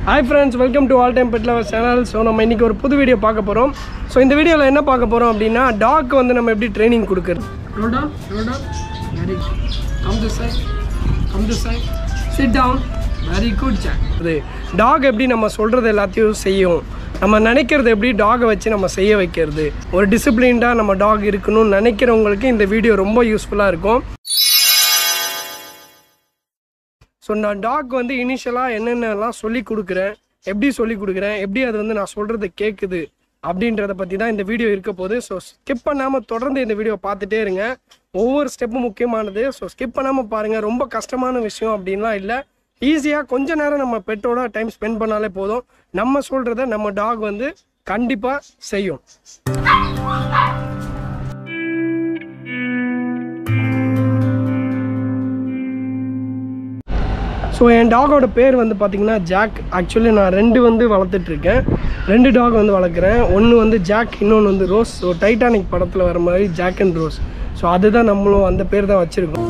Hi friends welcome to all time pet lover channel so நம்ம இன்றைக்கி ஒரு புது வீடியோ பார்க்க போகிறோம் ஸோ இந்த வீடியோவில் என்ன பார்க்க போகிறோம் அப்படின்னா டாக் வந்து நம்ம எப்படி ட்ரைனிங் கொடுக்குறது ரோடா ரோடா very come to side come to side sit down very good Jack அது டாக் எப்படி நம்ம சொல்கிறது எல்லாத்தையும் செய்யும் நம்ம நினைக்கிறது எப்படி டாகை வச்சு நம்ம செய்ய வைக்கிறது ஒரு டிசிப்ளின்டாக நம்ம டாக் இருக்கணும்னு நினைக்கிறவங்களுக்கு இந்த வீடியோ ரொம்ப யூஸ்ஃபுல்லாக இருக்கும் ஸோ நான் டாக் வந்து இனிஷியலாக என்னென்னலாம் சொல்லி கொடுக்குறேன் எப்படி சொல்லி கொடுக்குறேன் எப்படி அது வந்து நான் சொல்கிறத கேட்குது அப்படின்றத பற்றி தான் இந்த வீடியோ இருக்க போகுது ஸோ ஸ்கிப் பண்ணாமல் தொடர்ந்து இந்த வீடியோ பார்த்துட்டே இருங்க ஒவ்வொரு ஸ்டெப்பும் முக்கியமானது ஸோ ஸ்கிப் பண்ணாமல் பாருங்கள் ரொம்ப கஷ்டமான விஷயம் அப்படின்லாம் இல்லை ஈஸியாக கொஞ்ச நேரம் நம்ம பெட்டோட டைம் ஸ்பெண்ட் பண்ணாலே போதும் நம்ம சொல்கிறத நம்ம டாக் வந்து கண்டிப்பாக செய்யும் ஸோ என் டாகோட பேர் வந்து பார்த்தீங்கன்னா ஜாக் ஆக்சுவலி நான் ரெண்டு வந்து வளர்த்துட்ருக்கேன் ரெண்டு டாக் வந்து வளர்க்குறேன் ஒன்று வந்து ஜாக் இன்னொன்று வந்து ரோஸ் ஸோ டைட்டானிக் படத்தில் வர மாதிரி ஜாக் அண்ட் ரோஸ் ஸோ அதுதான் நம்மளும் அந்த பேர் தான் வச்சுருக்கோம்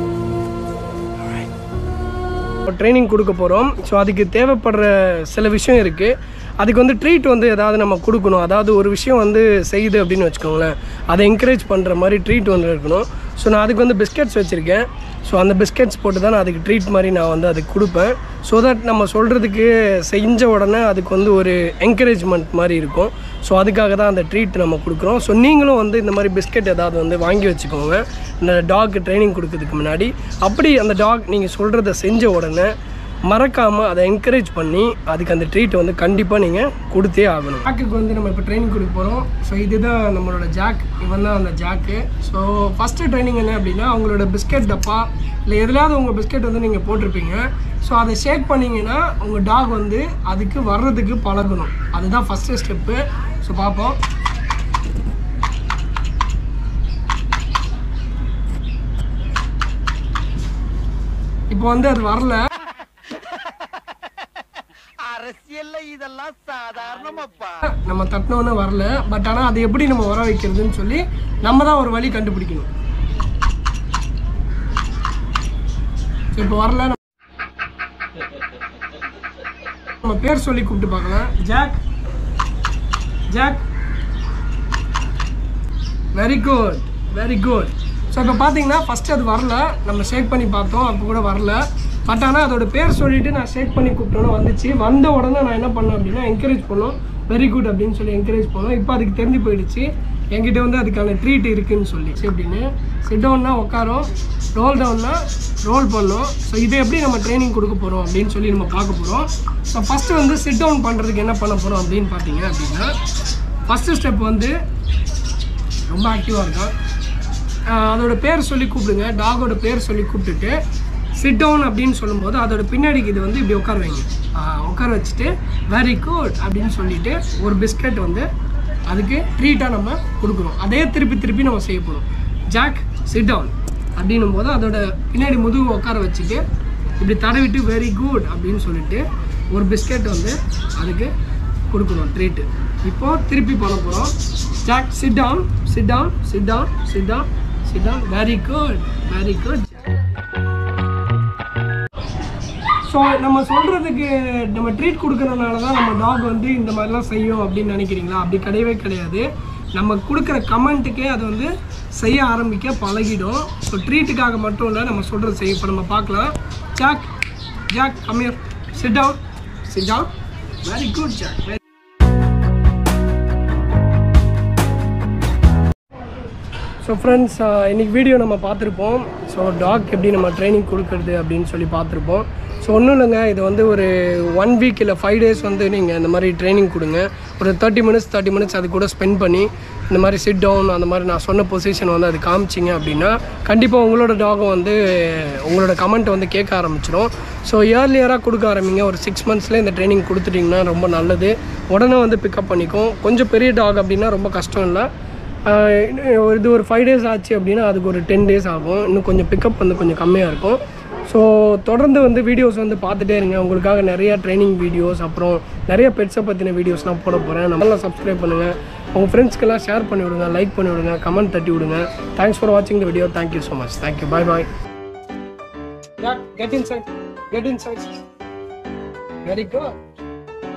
ட்ரைனிங் கொடுக்க போகிறோம் ஸோ அதுக்கு தேவைப்படுற சில விஷயம் இருக்குது அதுக்கு வந்து ட்ரீட் வந்து ஏதாவது நம்ம கொடுக்கணும் அதாவது ஒரு விஷயம் வந்து செய்யுது அப்படின்னு வச்சுக்கோங்களேன் அதை என்கரேஜ் பண்ணுற மாதிரி ட்ரீட் வந்து இருக்கணும் ஸோ நான் அதுக்கு வந்து பிஸ்கெட்ஸ் வச்சுருக்கேன் ஸோ அந்த பிஸ்கெட்ஸ் போட்டு தான் நான் அதுக்கு ட்ரீட் மாதிரி நான் வந்து அதுக்கு கொடுப்பேன் ஸோ தட் நம்ம சொல்கிறதுக்கு செஞ்ச உடனே அதுக்கு வந்து ஒரு என்கரேஜ்மெண்ட் மாதிரி இருக்கும் ஸோ அதுக்காக தான் அந்த ட்ரீட் நம்ம கொடுக்குறோம் ஸோ நீங்களும் வந்து இந்த மாதிரி பிஸ்கெட் ஏதாவது வந்து வாங்கி வச்சுக்கோங்க இந்த டாக்கு ட்ரைனிங் கொடுக்கறதுக்கு முன்னாடி அப்படி அந்த டாக் நீங்கள் சொல்கிறத செஞ்ச உடனே மறக்காமல் அதை என்கரேஜ் பண்ணி அதுக்கு அந்த ட்ரீட் வந்து கண்டிப்பாக நீங்கள் கொடுத்தே ஆகணும் ஜாக்குக்கு வந்து நம்ம இப்போ ட்ரைனிங் கொடுக்க போகிறோம் ஸோ இதுதான் நம்மளோட ஜாக் இவன் தான் அந்த ஜாக்கு ஸோ ஃபஸ்ட்டு ட்ரைனிங் என்ன அப்படின்னா அவங்களோட பிஸ்கெட் டப்பா இல்லை எதுலையாவது உங்கள் பிஸ்கெட் வந்து நீங்கள் போட்டிருப்பீங்க ஸோ அதை ஷேக் பண்ணிங்கன்னா உங்கள் டாக் வந்து அதுக்கு வர்றதுக்கு பழகணும் அதுதான் ஃபஸ்ட்டு ஸ்டெப்பு ஸோ பார்ப்போம் இப்போ வந்து அது வரல அரசியல்ல இதெல்லாம் சாதாரணமாப்பா நம்ம தட்டினோன்னு வரல பட் ஆனால் அது எப்படி நம்ம வர வைக்கிறதுன்னு சொல்லி நம்ம தான் ஒரு வழி கண்டுபிடிக்கணும் ஸோ இப்போ வரல நம்ம- நம்ம பேர் சொல்லி கூப்பிட்டு பார்க்கலாம் Jack Jack very good very good so இப்போ பார்த்தீங்கன்னா ஃபஸ்ட்டு அது வரல நம்ம ஷேக் பண்ணி பார்த்தோம் அப்போ கூட வரல பட் ஆனால் அதோட பேர் சொல்லிட்டு நான் ஷேக் பண்ணி கூப்பிட்டோன்னு வந்துச்சு வந்த உடனே நான் என்ன பண்ணேன் அப்படின்னா என்கரேஜ் பண்ணோம் வெரி குட் அப்படின்னு சொல்லி என்கரேஜ் பண்ணோம் இப்போ அதுக்கு தெரிஞ்சு போயிடுச்சு என்கிட்ட வந்து அதுக்கான ட்ரீட் இருக்குன்னு சொல்லி சரி அப்படின்னு சிட் டவுன்னா உட்காரோம் ரோல் டவுன்னா ரோல் பண்ணோம் ஸோ இதை எப்படி நம்ம ட்ரைனிங் கொடுக்க போகிறோம் அப்படின்னு சொல்லி நம்ம பார்க்க போகிறோம் ஸோ ஃபஸ்ட்டு வந்து சிட் டவுன் பண்ணுறதுக்கு என்ன பண்ண போகிறோம் அப்படின்னு பார்த்தீங்க அப்படின்னா ஃபஸ்ட்டு ஸ்டெப் வந்து ரொம்ப ஆக்டிவாக இருக்கான் ஆஹ் அதோட பேர் சொல்லி கூப்பிடுங்க டாகோட பேர் சொல்லி கூப்பிட்டுட்டு சிட் டவுன் அப்படின்னு சொல்லும்போது அதோட பின்னாடிக்கு இது வந்து இப்படி உட்கார வைங்க ஆஹ் உட்கார வச்சுட்டு வெரி குட் அப்படின்னு சொல்லிட்டு ஒரு பிஸ்கட் வந்து அதுக்கு ட்ரீட்டாக நம்ம கொடுக்குறோம் அதே திருப்பி திருப்பி நம்ம செய்ய போகிறோம் ஜாக் சிட் டவுன் அப்படின்னும் போது அதோட பின்னாடி முதுகு உட்கார வச்சுட்டு இப்படி தடவிட்டு வெரி குட் அப்படின்னு சொல்லிட்டு ஒரு பிஸ்கட் வந்து அதுக்கு கொடுக்கணும் ட்ரீட்டு இப்போ திருப்பி பண்ண போகிறோம் Jack sit down sit down sit down sit down sit down very good very good so நம்ம சொல்கிறதுக்கு நம்ம ட்ரீட் கொடுக்கறதுனால தான் நம்ம டாக் வந்து இந்த மாதிரிலாம் செய்யும் அப்படின்னு நினைக்கிறீங்களா அப்படி கிடையவே கிடையாது நம்ம கொடுக்குற கமெண்ட்டுக்கே அது வந்து செய்ய ஆரம்பிக்க பழகிடும் ஸோ ட்ரீட்டுக்காக மட்டும் இல்லை நம்ம சொல்கிறது செய்ய இப்போ நம்ம பார்க்கலாம் Jack Jack come here sit down sit down very good Jack so friends இன்னைக்கு வீடியோ நம்ம பார்த்துருப்போம் ஸோ டாக் எப்படி நம்ம ட்ரைனிங் கொடுக்குறது அப்படின்னு சொல்லி பார்த்துருப்போம் ஸோ ஒன்றும் இல்லைங்க இது வந்து ஒரு ஒன் வீக் இல்லை ஃபைவ் டேஸ் வந்து நீங்கள் இந்த மாதிரி ட்ரைனிங் கொடுங்க ஒரு தேர்ட்டி மினிட்ஸ் தேர்ட்டி மினிட்ஸ் அது கூட ஸ்பெண்ட் பண்ணி இந்த மாதிரி சிட் டவுன் அந்த மாதிரி நான் சொன்ன பொசிஷன் வந்து அது காமிச்சிங்க அப்படின்னா கண்டிப்பாக உங்களோட டாகும் வந்து உங்களோட கமெண்ட் வந்து கேட்க ஆரம்பிச்சிடும் ஸோ இயர்லியராக கொடுக்க ஆரம்பிங்க ஒரு சிக்ஸ் மந்த்ஸ்லேயே இந்த ட்ரைனிங் கொடுத்துட்டிங்கன்னா ரொம்ப நல்லது உடனே வந்து பிக்கப் பண்ணிக்கும் கொஞ்சம் பெரிய டாக் அப்படின்னா ரொம்ப கஷ்டம் இல்லை ஆஹ் இன்னும் இது ஒரு ஃபைவ் டேஸ் ஆச்சு அப்படின்னா அதுக்கு ஒரு டென் டேஸ் ஆகும் இன்னும் கொஞ்சம் பிக்கப் வந்து கொஞ்சம் கம்மியாக இருக்கும் ஸோ தொடர்ந்து வந்து வீடியோஸ் வந்து பார்த்துட்டே இருங்க உங்களுக்காக நிறைய ட்ரைனிங் வீடியோஸ் அப்புறம் நிறைய பெட்ஸை பற்றின வீடியோஸ்லாம் போட போகிறேன் நம்மளாம் சப்ஸ்கிரைப் பண்ணுங்கள் உங்கள் ஃப்ரெண்ட்ஸ்க்கெல்லாம் ஷேர் பண்ணி விடுங்க லைக் பண்ணி விடுங்க கமெண்ட் தட்டி விடுங்க தேங்க்ஸ் ஃபார் வாட்சிங் the video thank you so much thank you bye bye get inside get inside very good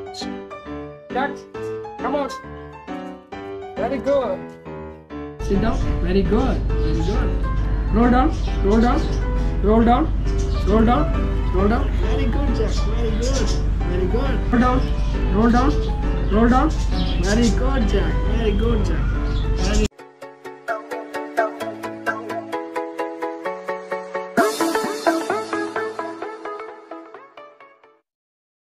Jack, come on. Very good. Sit down. Very good. Very good. Roll down. Roll down. Roll down. Roll down. Roll down. Very good, Jack. Very good. Very good. Roll down. Roll down. Roll down. Very good, Jack. Very good, Jack.